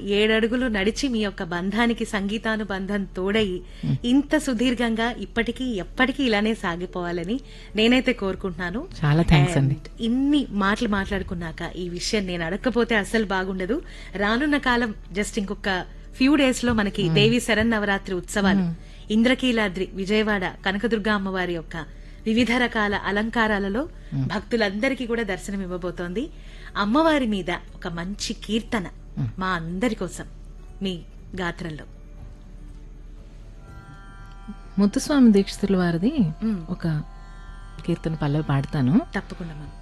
ఏడడుగులు నడిచి మీ యొక్క బంధానికి సంగీతానుబంధం తోడై ఇంత సుదీర్ఘంగా ఇప్పటికీ ఎప్పటికీ ఇలానే సాగిపోవాలని నేనైతే కోరుకుంటున్నాను చాలా థ్యాంక్స్ అండి And ఇన్ని మాటలు మాట్లాడుకున్నాక ఈ విషయం నేను అడగకపోతే అస్సలు బాగుండదు రానున్న కాలం జస్ట్ ఇంకొక ఫ్యూ డేస్ లో మనకి దేవి శరన్నవరాత్రి ఉత్సవాలు ఇంద్రకీలాద్రి విజయవాడ కనకదుర్గ అమ్మవారి యొక్క వివిధ రకాల అలంకారాలలో భక్తులందరికీ కూడా దర్శనం ఇవ్వబోతోంది అమ్మవారి మీద ఒక మంచి కీర్తన మా అందరి కోసం మీ గాత్రంలో ముత్తుస్వామి దీక్షితుల వారిది ఒక కీర్తన పల్లవి పాడతాను తప్పకుండా మ్యామ్